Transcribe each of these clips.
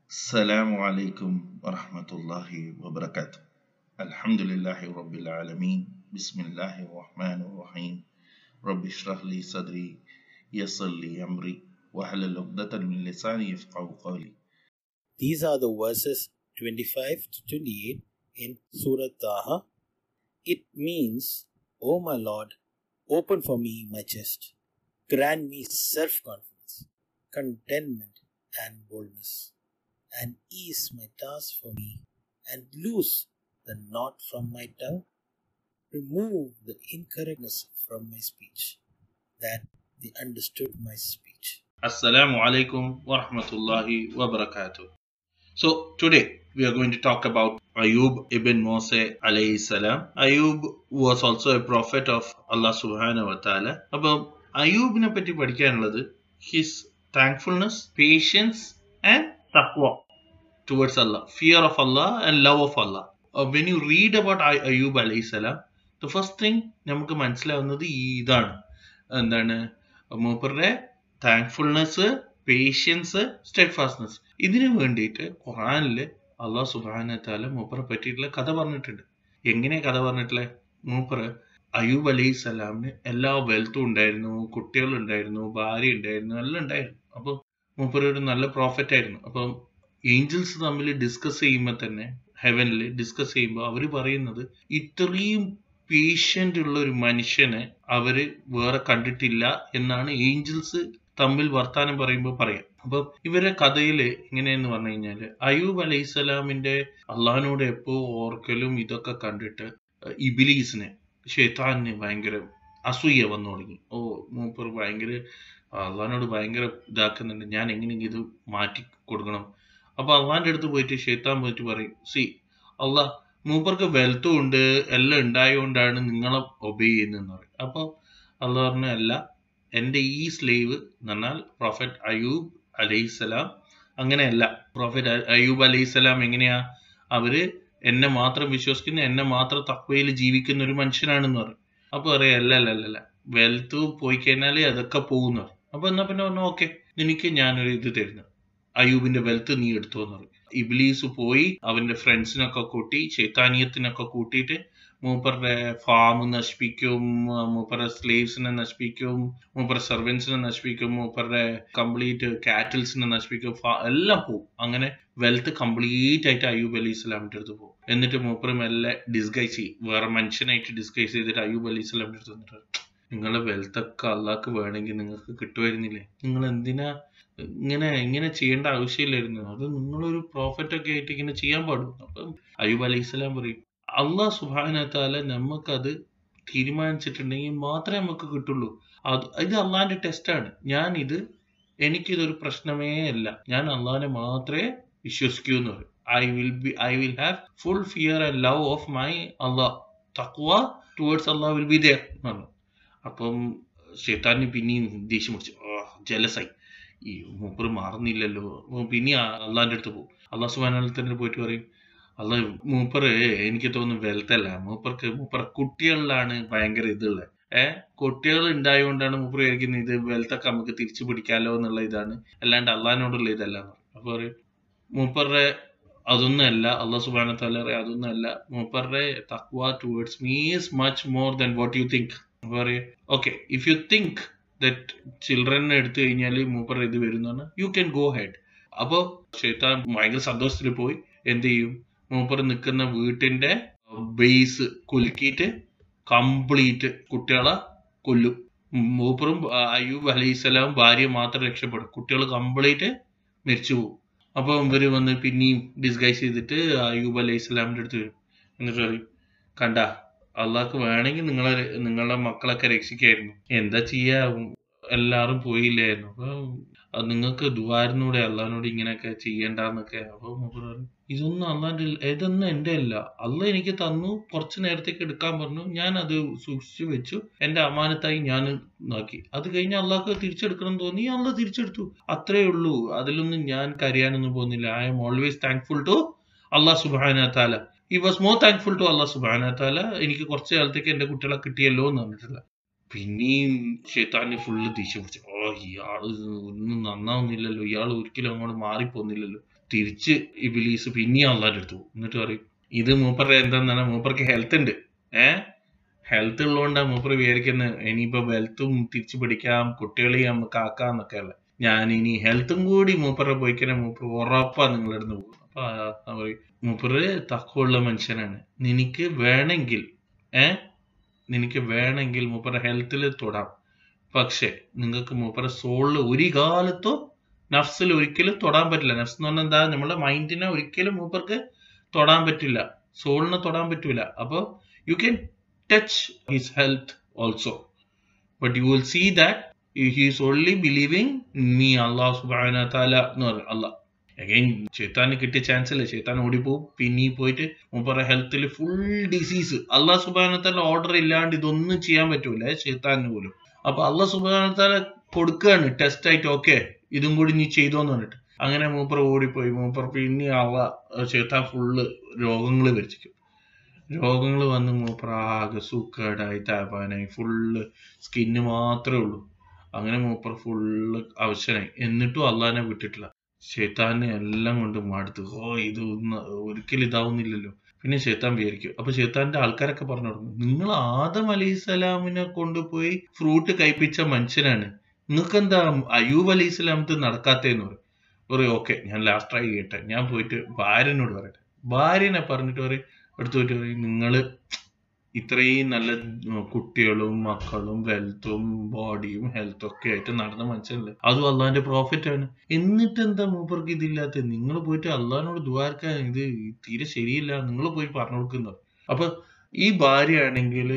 السلام عليكم ورحمة الله وبركاته الحمد لله رب العالمين بسم الله الرحمن الرحيم رب اشرح لي صدري يسر لي أمري واحلل عقدة من لساني يفقه قولي These are the verses 25 to 28 in Surah Taha. It means, O my Lord, open for me my chest, grant me self confidence, contentment, and boldness, and ease my task for me, and loose the knot from my tongue. Remove the incorrectness from my speech, that they understood my speech. Assalamu alaikum wa rahmatullahi wa barakatuh. So today we are going to talk about Ayub ibn Mose alayhi salam. Ayub was also a prophet of Allah subhanahu wa ta'ala. അപ്പോൾ അയൂബിനെ പറ്റി പഠിക്കാനുള്ളത് his thankfulness patience and തക്വ towards Allah, fear of Allah and love of Allah. When you read about Ayub അലൈഹി സലാം the first thing നമുക്ക് മനസ്സിലാവുന്നത് ഈ ഇതാണ് എന്താണ് മൂപ്പറുടെ താങ്ക്ഫുൾനെസ് പേഷ്യൻസ് സ്റ്റെഡ് ഫാസ്റ്റ്നെസ് ഇതിനു വേണ്ടിയിട്ട് ഖുറാനിൽ അള്ളാഹു സുബാന താല മൂപ്പറെ പറ്റിയിട്ടുള്ള കഥ പറഞ്ഞിട്ടുണ്ട് എങ്ങനെ കഥ പറഞ്ഞിട്ടുള്ള മൂപ്പറ് അയൂബ് അലൈഹി സ്വലാമിന് എല്ലാ വെൽത്തും ഉണ്ടായിരുന്നു കുട്ടികളുണ്ടായിരുന്നു ഭാര്യ ഉണ്ടായിരുന്നു എല്ലാം ഉണ്ടായിരുന്നു അപ്പോൾ മൂപ്പർ ഒരു നല്ല പ്രോഫറ്റ് ആയിരുന്നു അപ്പം ഏഞ്ചൽസ് തമ്മിൽ ഡിസ്കസ് ചെയ്യുമ്പോൾ തന്നെ ഹെവനിൽ ഡിസ്കസ് ചെയ്യുമ്പോൾ അവർ പറയുന്നത് ഇത്രയും പേഷ്യൻ്റ് ഉള്ള ഒരു മനുഷ്യനെ അവര് വേറെ കണ്ടിട്ടില്ല എന്നാണ് ഏഞ്ചൽസ് തമ്മിൽ വർത്താനം പറയുമ്പോൾ പറയാം അപ്പൊ ഇവരുടെ കഥയില് എങ്ങനെയെന്ന് പറഞ്ഞു കഴിഞ്ഞാല് അയൂബ് അലൈഹിസ്സലാമിന്റെ അള്ളഹാനോട് എപ്പോ ഓർക്കലും ഇതൊക്കെ കണ്ടിട്ട് ഇബിലീസിനെ ഷെയ്ത്താനിന് ഭയങ്കര അസൂയ വന്നു തുടങ്ങി ഓ മൂപ്പർ ഭയങ്കര അള്ളഹാനോട് ഭയങ്കര ഇതാക്കുന്നുണ്ട് ഞാൻ എങ്ങനെയെങ്കിലും ഇത് മാറ്റി കൊടുക്കണം അപ്പൊ അള്ളാന്റെ അടുത്ത് പോയിട്ട് ഷെയ്ത്താൻ പോയിട്ട് പറയും സി അള്ളാഹ് മൂപ്പർക്ക് വെൽത്തും ഉണ്ട് എല്ലാം ഉണ്ടായതുകൊണ്ടാണ് നിങ്ങളെ ഒബേ ചെയ്യുന്നതെന്ന് പറയും അപ്പോൾ അള്ളാഹ് പറഞ്ഞ അല്ല എൻ്റെ ഈ സ്ലേവ് എന്ന് പറഞ്ഞാൽ പ്രോഫറ്റ് അയൂബ് അലൈഹിസ്സലാം അങ്ങനെയല്ല പ്രോഫറ്റ് അയൂബ് അലൈഹിസ്സലാം എങ്ങനെയാ അവര് എന്നെ മാത്രം വിശ്വസിക്കുന്ന എന്നെ മാത്രം തക്വയിൽ ജീവിക്കുന്ന ഒരു മനുഷ്യനാണെന്ന് പറയും അപ്പൊ പറയാം അല്ല അല്ല അല്ല അല്ല വെൽത്ത് പോയി കഴിഞ്ഞാല് അതൊക്കെ പോകുന്നു പറയും അപ്പൊ എന്നാ പിന്നെ പറഞ്ഞു ഓക്കെ എനിക്ക് ഞാനൊരു ഇത് തരുന്നു അയൂബിന്റെ വെൽത്ത് നീ എടുത്തു എന്ന് പറയും ഇബ്ലീസ് പോയി അവന്റെ ഫ്രണ്ട്സിനൊക്കെ കൂട്ടി ചൈത്താനീയത്തിനൊക്കെ കൂട്ടിയിട്ട് മൂപ്പറുടെ ഫാം നശിപ്പിക്കും മൂപ്പറുടെ സ്ലേവ്സിനെ നശിപ്പിക്കും മൂപ്പറുടെ സെർവൻസിനെ നശിപ്പിക്കും മൂപ്പറുടെ കംപ്ലീറ്റ് കാറ്റിൽസിനെ നശിപ്പിക്കും എല്ലാം പോകും അങ്ങനെ വെൽത്ത് കംപ്ലീറ്റ് ആയിട്ട് അയ്യൂബ് അലി ഇസ്ലാമിന്റെ അടുത്ത് പോകും എന്നിട്ട് മൂപ്പർ മെല്ലെ ഡിസ്ഗൈസ് ചെയ്യും വേറെ മനുഷ്യനായിട്ട് ഡിസ്ഗൈസ് ചെയ്തിട്ട് അയ്യൂബ് അലി ഇസ്ലാമിന്റെ അടുത്ത് വന്നിട്ട് നിങ്ങളുടെ വെൽത്തൊക്കെ അള്ളാഹ്ക്ക് വേണമെങ്കിൽ നിങ്ങൾക്ക് കിട്ടുമായിരുന്നില്ലേ നിങ്ങൾ എന്തിനാ ഇങ്ങനെ ഇങ്ങനെ ചെയ്യേണ്ട ആവശ്യമില്ലായിരുന്നു അത് നിങ്ങളൊരു പ്രോഫറ്റ് ഒക്കെ ആയിട്ട് ഇങ്ങനെ ചെയ്യാൻ പാടും അപ്പം അയ്യൂബ് അലൈഹി സ്വലാം പറയും അള്ളാഹ് സുബാനത്താല നമുക്കത് തീരുമാനിച്ചിട്ടുണ്ടെങ്കിൽ മാത്രമേ നമുക്ക് കിട്ടുള്ളൂ അത് ഇത് അള്ളാഹിന്റെ ടെസ്റ്റാണ് ഞാൻ ഇത് എനിക്കിതൊരു പ്രശ്നമേ അല്ല ഞാൻ അള്ളാഹിനെ മാത്രമേ വിശ്വസിക്കൂ എന്ന് പറയും I will be I will have full fear and love of my Allah തക്വ towards Allah will be there എന്ന് പറഞ്ഞു അപ്പം ഷെയ്ത്താന് പിന്നെയും ദേഷ്യം പിടിച്ചു ജലസായി ഈ മൂപ്പർ മാറുന്നില്ലല്ലോ പിന്നെ അള്ളാഹിന്റെ അടുത്ത് പോകും അള്ളാഹ് സുബാനത്തിന് പോയിട്ട് പറയും അല്ല മൂപ്പർ എനിക്ക് തോന്നുന്നു വെൽത്തല്ല മൂപ്പർക്ക് മൂപ്പർ കുട്ടികളിലാണ് ഭയങ്കര ഇതുള്ളത് ഏഹ് കുട്ടികൾ ഉണ്ടായതുകൊണ്ടാണ് മൂപ്പർ വിചാരിക്കുന്നത് ഇത് വെൽത്തൊക്കെ നമുക്ക് തിരിച്ചു പിടിക്കാലോ എന്നുള്ള ഇതാണ് അല്ലാണ്ട് അള്ളഹാനോടുള്ള ഇതല്ല അപ്പൊ പറയും മൂപ്പറുടെ അതൊന്നും അല്ല അള്ളാഹ് സുബാന തല അതൊന്നും അല്ല മൂപ്പറുടെ തക്വ towards me is much more than what you think അപ്പൊ പറയും okay if you think that ചിൽഡ്രനെ എടുത്തു കഴിഞ്ഞാൽ മൂപ്പർ ഇത് വരുന്നതാണ് യു ക്യാൻ ഗോ ഹെഡ് അപ്പോൾ ഷെയ്ത്താൻ ഭയങ്കര സന്തോഷത്തിൽ പോയി എന്ത് ചെയ്യും മൂപ്പർ നിൽക്കുന്ന വീട്ടിന്റെ ബേസ് കുലുക്കിയിട്ട് കംപ്ലീറ്റ് കുട്ടികളെ കൊല്ലും മൂപ്പറും അയ്യൂബ് അലൈഹിസ്സലാം ഭാര്യ മാത്രം രക്ഷപ്പെടും കുട്ടികൾ കംപ്ലീറ്റ് മരിച്ചു പോകും അപ്പോൾ ഇവര് വന്ന് പിന്നെയും ഡിസ്ഗൈസ് ചെയ്തിട്ട് അയ്യൂബ് അലൈഹി സ്വലാമിന്റെ അടുത്ത് വരും എന്നിട്ട് പറയും കണ്ട അള്ളാഹ്ക്ക് വേണമെങ്കിൽ നിങ്ങളെ നിങ്ങളെ മക്കളൊക്കെ രക്ഷിക്കായിരുന്നു എന്താ ചെയ്യാ എല്ലാരും പോയില്ലായിരുന്നു അപ്പൊ നിങ്ങൾക്ക് ദുവാരനൂടെ അള്ളഹാനോട് ഇങ്ങനെയൊക്കെ ചെയ്യണ്ടെന്നൊക്കെ അപ്പൊ ഇതൊന്നും അള്ളാന്റെ ഇതൊന്നും എന്റെ അല്ല അള്ള എനിക്ക് തന്നു കുറച്ച് നേരത്തേക്ക് എടുക്കാൻ പറഞ്ഞു ഞാൻ അത് സൂക്ഷിച്ചു വെച്ചു എന്റെ അമാനത്തായി ഞാൻ നോക്കി അത് കഴിഞ്ഞ് അള്ളാഹ്ക്ക് തിരിച്ചെടുക്കണം തോന്നി അള്ള തിരിച്ചെടുത്തു അത്രേ ഉള്ളൂ അതിലൊന്നും ഞാൻ കരയാനൊന്നും പോകുന്നില്ല I'm always thankful to Allah സുബാന താല he was more thankful to Allah സുബാന താല എനിക്ക് കുറച്ച് കാലത്തേക്ക് എന്റെ കുട്ടികളെ കിട്ടിയല്ലോ എന്ന് പറഞ്ഞിട്ടില്ല പിന്നെയും ഷെയ്ത്താന് ഫുള്ള് ദേഷ്യം പിടിച്ചു ഓ ഇയാള് ഒന്നും നന്നാവുന്നില്ലല്ലോ ഇയാൾ ഒരിക്കലും അങ്ങോട്ട് മാറിപ്പോന്നില്ലല്ലോ തിരിച്ച് ഇബിലീസ് പിന്നെയും അള്ളാന്റെ അടുത്ത് പോകും എന്നിട്ട് പറയും ഇത് മൂപ്പറുടെ എന്താന്നാണ് മൂപ്പർക്ക് ഹെൽത്ത് ഉണ്ട് ഏ ഹെൽത്ത് ഉള്ളതുകൊണ്ടാണ് മൂപ്പർ വിചാരിക്കുന്നത് ഇനിയിപ്പോ വെൽത്തും തിരിച്ചു പിടിക്കാം കുട്ടികളെയും നമുക്ക് ആക്കാന്നൊക്കെ ഉള്ളത് ഞാൻ ഇനി ഹെൽത്തും കൂടി മൂപ്പറെ പോയിക്കണേ മൂപ്പർ ഉറപ്പാ നിങ്ങളുടെ അടുത്ത് പോകും അപ്പൊ ആ- ആ പറയും മൂപ്പറ് തക്കമുള്ള മനുഷ്യനാണ് നിനക്ക് വേണമെങ്കിൽ ഏ നിനക്ക് വേണമെങ്കിൽ മൂപ്പറെ ഹെൽത്തിൽ തൊടാം പക്ഷെ നിങ്ങൾക്ക് മൂപ്പറെ സോളിൽ ഒരു കാലത്തും നഫ്സിൽ ഒരിക്കലും തൊടാൻ പറ്റില്ല നഫ്സ് എന്ന് പറഞ്ഞാൽ എന്താ നമ്മുടെ മൈൻഡിനെ ഒരിക്കലും മൂപ്പർക്ക് തൊടാൻ പറ്റില്ല സോളിനെ തൊടാൻ പറ്റില്ല അപ്പോൾ you can touch his health also but you will see that he is only believing me Allah സുബാന താല എന്ന് പറയും അള്ളാഹ് അഗൈൻ ചേത്താന് കിട്ടിയ ചാൻസ് അല്ലേ ചേത്താൻ ഓടിപ്പോവും പിന്നെ ഈ പോയിട്ട് മൂപ്പറ ഹെൽത്തിൽ ഫുൾ ഡിസീസ് അള്ളാഹ് സുബാനത്താല ഓർഡർ ഇല്ലാണ്ട് ഇതൊന്നും ചെയ്യാൻ പറ്റൂല ചേത്താന് പോലും അപ്പൊ അള്ളാഹ് സുബാനത്താല കൊടുക്കുകയാണ് ടെസ്റ്റ് ആയിട്ട് ഓക്കെ ഇതും കൂടി നീ ചെയ്തോന്ന് പറഞ്ഞിട്ട് അങ്ങനെ മൂപ്പർ ഓടിപ്പോയി മൂപ്പർ പിന്നെ അവ ചേത്താൻ ഫുള്ള് രോഗങ്ങൾ വരിച്ചിരിക്കും രോഗങ്ങൾ വന്ന് മൂപ്പർ ആകെ സൂക്കേടായി താപാനായി ഫുള്ള് സ്കിന്ന് മാത്രമേ ഉള്ളൂ അങ്ങനെ മൂപ്പർ ഫുള്ള് അവശനായി എന്നിട്ടും അള്ളാഹിനെ വിട്ടിട്ടില്ല ഷെയ്ത്താനെ എല്ലാം കൊണ്ട് മടുത്തു ഓ ഇത് ഒന്ന് ഒരിക്കലും ഇതാവുന്നില്ലല്ലോ പിന്നെ ഷെയ്ത്താൻ വിചാരിക്കും അപ്പൊ ഷെയ്ത്താന്റെ ആൾക്കാരൊക്കെ പറഞ്ഞു തുടങ്ങും നിങ്ങൾ ആദം അലൈഹിസ്സലാമിനെ കൊണ്ടുപോയി ഫ്രൂട്ട് കഴിപ്പിച്ച മനുഷ്യനാണ് നിങ്ങൾക്ക് എന്താ അയ്യൂബ് അലൈഹിസ്സലാമത്ത് നടക്കാത്തേന്ന് പറയും പറയും ഓക്കെ ഞാൻ ലാസ്റ്റ് ട്രൈ ചെയ്യട്ടെ ഞാൻ പോയിട്ട് ഭാര്യനോട് പറയട്ടെ ഭാര്യനെ പറഞ്ഞിട്ട് പറയും എടുത്തു പോയിട്ട് പറയും നിങ്ങള് ഇത്രയും നല്ല ഉം, കുട്ടികളും മക്കളും വെൽത്തും ബോഡിയും ഹെൽത്തും ഒക്കെ ആയിട്ട് നടന്ന മനുഷ്യനല്ലേ അതും അള്ളാന്റെ പ്രോഫിറ്റ് ആണ് എന്നിട്ട് എന്താ മൂപ്പർക്ക് ഇതില്ലാത്ത നിങ്ങൾ പോയിട്ട് അള്ളഹാനോട് ദ്വാരക്കാൻ ഇത് തീരെ ശരിയില്ല നിങ്ങൾ പോയി പറഞ്ഞു കൊടുക്കുന്നത് അപ്പൊ ഈ ഭാര്യയാണെങ്കിൽ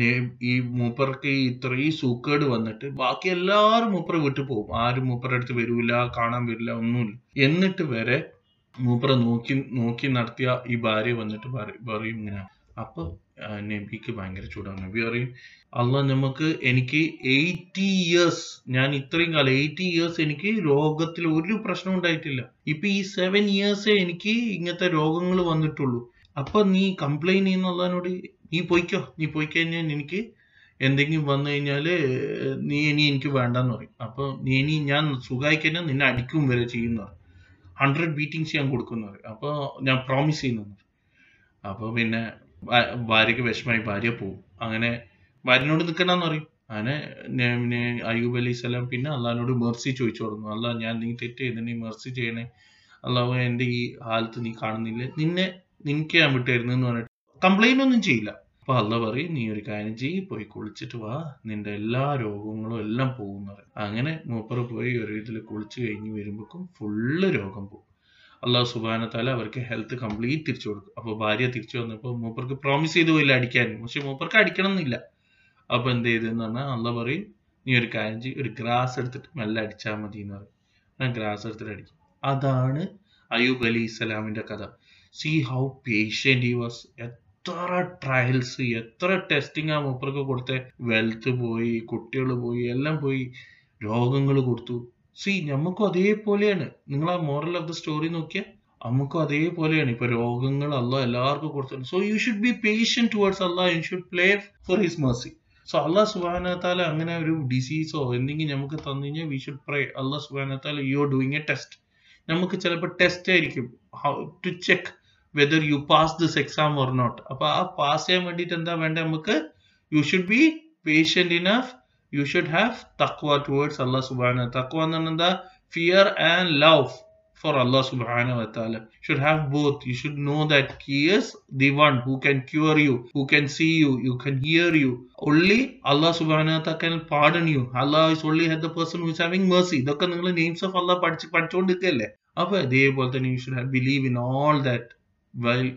ഈ മൂപ്പർക്ക് ഈ ഇത്രയും സൂക്കേട് വന്നിട്ട് ബാക്കി എല്ലാവരും മൂപ്പറെ വീട്ടിൽ പോകും ആരും മൂപ്പറെ അടുത്ത് വരൂല കാണാൻ വരില്ല ഒന്നുമില്ല എന്നിട്ട് വരെ മൂപ്പറെ നോക്കി നോക്കി നടത്തിയ ഈ ഭാര്യ വന്നിട്ട് പറ- പറയും ഇങ്ങനെ അപ്പൊ ആ, നബിക്ക് ഭയങ്കര ചൂടാണ് നബി പറയും അല്ല നമുക്ക് എനിക്ക് എയ്റ്റി ഇയേഴ്സ് ഞാൻ ഇത്രയും കാലം എയ്റ്റി ഇയേഴ്സ് എനിക്ക് രോഗത്തിൽ ഒരു പ്രശ്നം ഉണ്ടായിട്ടില്ല ഇപ്പൊ ഈ സെവൻ ഇയേഴ്സേ എനിക്ക് ഇങ്ങനത്തെ രോഗങ്ങൾ വന്നിട്ടുള്ളൂ അപ്പൊ നീ കംപ്ലൈന്റ് ചെയ്യുന്നുള്ളതിനോട് നീ പോയിക്കോ നീ പോയി കഴിഞ്ഞാൽ എനിക്ക് എന്തെങ്കിലും വന്നു കഴിഞ്ഞാല് നീ ഇനി എനിക്ക് വേണ്ടെന്ന് പറയും അപ്പൊ നീ ഇനി ഞാൻ സുഖമായി കഴിഞ്ഞാൽ നിന്നെ അടിക്കും വരെ ചെയ്യുന്ന ഹൺഡ്രഡ് ബീറ്റിങ്സ് ഞാൻ കൊടുക്കുന്ന പറയും അപ്പൊ ഞാൻ പ്രോമിസ് ചെയ്യുന്നു അപ്പൊ പിന്നെ ഭാ- ഭാര്യക്ക് വിഷമായി ഭാര്യ പോവും അങ്ങനെ ഭാര്യനോട് നിൽക്കണമെന്ന് പറയും അങ്ങനെ നെ- നെ- അയ്യൂബ് അലൈഹി സ്വലാം പിന്നെ അള്ളഹാനോട് മെർസി ചോദിച്ചു തുടങ്ങും അല്ല ഞാൻ നീ തെറ്റ് ചെയ്ത് നീ മെർസി ചെയ്യണേ അള്ളാഹു എന്റെ ഈ ഹാലത്ത് നീ കാണുന്നില്ല നിന്നെ നിനക്ക് ഞാൻ വിട്ടായിരുന്നു എന്ന് പറഞ്ഞിട്ട് കംപ്ലൈന്റ് ഒന്നും ചെയ്യില്ല അപ്പൊ അല്ല പറയും നീ ഒരു കാര്യം ചെയ്യ് പോയി കുളിച്ചിട്ട് വാ നിന്റെ എല്ലാ രോഗങ്ങളും എല്ലാം പോകും എന്ന് പറയും അങ്ങനെ മൂപ്പർ പോയി ഒരു ഇതിൽ കുളിച്ച് കഴിഞ്ഞ് വരുമ്പോഴേക്കും ഫുള്ള് രോഗം പോകും അള്ളാഹു സുബാനത്താല അവർക്ക് ഹെൽത്ത് കംപ്ലീറ്റ് തിരിച്ചു കൊടുക്കും അപ്പൊ ഭാര്യ തിരിച്ചു വന്നപ്പോൾ മൂപ്പർക്ക് പ്രോമിസ് ചെയ്തു പോയില്ല അടിക്കാൻ പക്ഷെ മൂപ്പർക്ക് അടിക്കണം എന്നില്ല അപ്പൊ എന്ത് ചെയ്തെന്ന് പറഞ്ഞാൽ അള്ള പറയും നീ ഒരു കാര്യം ചെയ്യ് ഒരു ഗ്രാസ് എടുത്തിട്ട് മെല്ലെ അടിച്ചാൽ മതി എന്ന് പറയും ഞാൻ ഗ്രാസ് എടുത്തിട്ട് അടിക്കും അതാണ് അയ്യൂബ് അലി ഇസ്ലാമിന്റെ കഥ see how patient he was എത്ര ട്രയൽസ് എത്ര ടെസ്റ്റിംഗ് ആ മൂപ്പർക്ക് കൊടുത്ത വെൽത്ത് പോയി കുട്ടികൾ പോയി എല്ലാം പോയി രോഗങ്ങൾ കൊടുത്തു സി നമുക്കും അതേപോലെയാണ് നിങ്ങൾ ആ മോറൽ ഓഫ് ദ സ്റ്റോറി നോക്കിയാൽ നമുക്കും അതേപോലെയാണ് ഇപ്പൊ രോഗങ്ങൾ അല്ല എല്ലാവർക്കും കൊടുത്തു so you should be patient towards Allah you should play for his mercy so Allah സുബാനത്താല അങ്ങനെ ഒരു ഡിസീസോ എന്തെങ്കിലും നമുക്ക് തന്നു കഴിഞ്ഞാൽ വി ഷുഡ് പ്രേ അള്ളാഹ് സുബാനത്താല you are doing a test നമുക്ക് ചിലപ്പോൾ ടെസ്റ്റ് ആയിരിക്കും how to check whether you pass this exam or not അപ്പൊ ആ പാസ് ചെയ്യാൻ വേണ്ടിയിട്ട് എന്താ വേണ്ടത് നമുക്ക് you should be patient enough you should have തക്വ ടുവേർഡ്സ് അള്ളാഹ് സുബാന തക്വ എന്ന് പറഞ്ഞാൽ എന്താ fear and love for Allah subhanahu wa ta'ala. You should have both. You should know that He is the one who can cure you, who can see you, you can hear you. Only Allah subhanahu wa ta'ala can pardon you. Allah is only the person who is having mercy. ഇതൊക്കെ നിങ്ങൾ names of അള്ളാഹ് പഠിച്ച് പഠിച്ചുകൊണ്ടിരിക്കല്ലേ അപ്പൊ അതേപോലെ തന്നെ you should have believe in all that while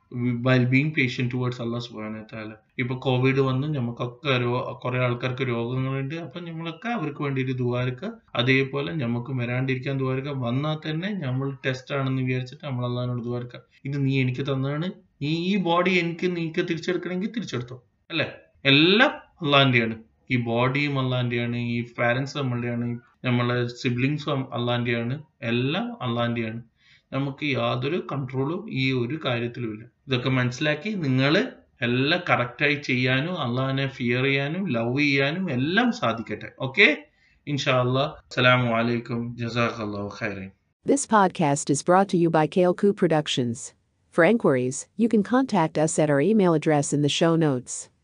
while being patient towards Allah സുബാന താല ഇപ്പൊ Covid വന്ന് നമുക്കൊക്കെ രോ- കുറെ ആൾക്കാർക്ക് രോഗങ്ങളുണ്ട് അപ്പൊ നമ്മളൊക്കെ അവർക്ക് വേണ്ടിയിട്ട് ദുവാരക്ക അതേപോലെ നമുക്ക് വരാണ്ടിരിക്കാൻ ദുവാരക്ക വന്നാൽ തന്നെ നമ്മൾ ടെസ്റ്റ് ആണെന്ന് വിചാരിച്ചിട്ട് നമ്മൾ അള്ളഹാനോട് ദുവാരക്ക ഇത് നീ എനിക്ക് തന്നതാണ് നീ ഈ ബോഡി എനിക്ക് നീക്ക് തിരിച്ചെടുക്കണമെങ്കിൽ തിരിച്ചെടുത്തോ അല്ലേ എല്ലാം അള്ളാന്റെയാണ് ഈ ബോഡിയും അള്ളാന്റെയാണ് ഈ പാരന്റ്സ് നമ്മളുടെയാണ് നമ്മളെ സിബ്ലിങ്സും അള്ളാന്റെയാണ് എല്ലാം അള്ളാന്റെയാണ് നമുക്ക് യാതൊരു കൺട്രോളും ഈ ഒരു കാര്യത്തിലും ഇല്ല ഇതൊക്കെ മനസ്സിലാക്കി നിങ്ങൾ എല്ലാം കറക്റ്റായി ചെയ്യാനും അള്ളാഹിനെ ഫിയർ ചെയ്യാനും ലവ് ചെയ്യാനും എല്ലാം സാധിക്കട്ടെ ഓക്കെ ഇൻഷാ അല്ലാ അസ്സലാമു അലൈക്കും ജസാഖ് അള്ളാഹു ഖൈറൻ This podcast is brought to you by Kaleku Productions. For inquiries, you can contact us at our email address in the show notes.